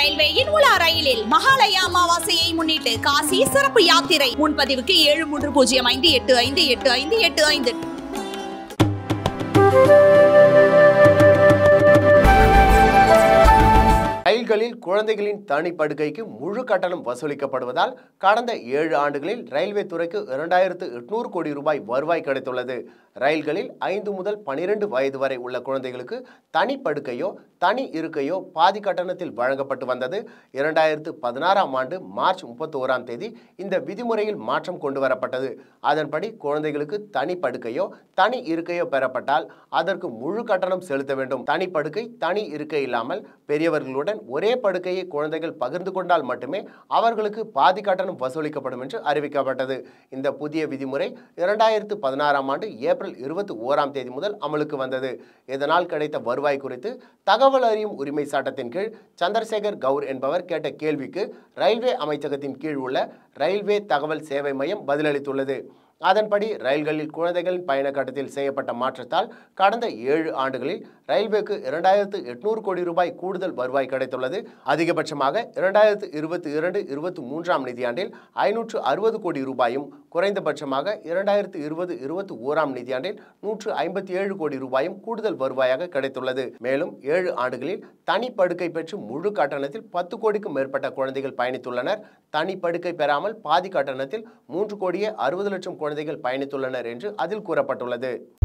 ரயில்வேயின் உலா ரயிலில் மகாலய அமாவாசையை முன்னிட்டு காசி சிறப்பு யாத்திரை முன்பதிவுக்கு ஏழு மூன்று பூஜ்ஜியம் ஐந்து எட்டு ஐந்து எட்டு ஐந்து எட்டு ஐந்து ரயில்களில் குழந்தைகளின் தனி படுக்கைக்கு முழு கட்டணம் வசூலிக்கப்படுவதால் கடந்த ஏழு ஆண்டுகளில் ரயில்வே துறைக்கு இரண்டாயிரத்து எட்நூறு கோடி ரூபாய் வருவாய் கிடைத்துள்ளது ரயில்களில் ஐந்து முதல் பனிரெண்டு வயது வரை உள்ள குழந்தைகளுக்கு தனி படுக்கையோ தனி இருக்கையோ பாதி கட்டணத்தில் வழங்கப்பட்டு வந்தது இரண்டாயிரத்து பதினாறாம் ஆண்டு மார்ச் முப்பத்தி ஓராம் தேதி இந்த விதிமுறையில் மாற்றம் கொண்டு வரப்பட்டது அதன்படி குழந்தைகளுக்கு தனி படுக்கையோ தனி இருக்கையோ பெறப்பட்டால் அதற்கு முழு கட்டணம் செலுத்த வேண்டும் தனி படுக்கை தனி இருக்கை இல்லாமல் பெரியவர்களுடன் ஒரே படுக்கையை குழந்தைகள் பகிர்ந்து கொண்டால் மட்டுமே அவர்களுக்கு பாதி கட்டணம் வசூலிக்கப்படும் என்று அறிவிக்கப்பட்டது இந்த புதிய விதிமுறை இரண்டாயிரத்து பதினாறாம் ஆண்டு ஏப்ரல் இருபத்தி ஓராம் தேதி முதல் அமலுக்கு வந்தது இதனால் கிடைத்த வருவாய் குறித்து தகவல் அறியும் உரிமை சட்டத்தின் கீழ் சந்திரசேகர் கவுர் என்பவர் கேட்ட கேள்விக்கு ரயில்வே அமைச்சகத்தின் கீழ் உள்ள ரயில்வே தகவல் சேவை மையம் பதிலளித்துள்ளது அதன்படி ரயில்களில் குழந்தைகளின் பயண கட்டத்தில் செய்யப்பட்ட மாற்றத்தால் கடந்த ஏழு ஆண்டுகளில் ரயில்வேக்கு இரண்டாயிரத்து எட்நூறு கோடி ரூபாய் கூடுதல் வருவாய் கிடைத்துள்ளது அதிகபட்சமாக இரண்டாயிரத்து இருபத்தி இரண்டு இருபத்தி மூன்றாம் நிதியாண்டில் ஐநூற்று அறுபது கோடி ரூபாயும் குறைந்தபட்சமாக இரண்டாயிரத்து இருபது இருபத்தி ஓராம் நிதியாண்டில் நூற்று ஐம்பத்தி ஏழு கோடி ரூபாயும் கூடுதல் வருவாயாக கிடைத்துள்ளது மேலும் ஏழு ஆண்டுகளில் தனி படுக்கை பெற்று முழு கட்டணத்தில் பத்து கோடிக்கும் மேற்பட்ட குழந்தைகள் பயணித்துள்ளனர் தனி படுக்கை பெறாமல் பாதி கட்டணத்தில் மூன்று கோடியே அறுபது லட்சம் குழந்தைகள் பயணித்துள்ளனர் என்று அதில் கூறப்பட்டுள்ளது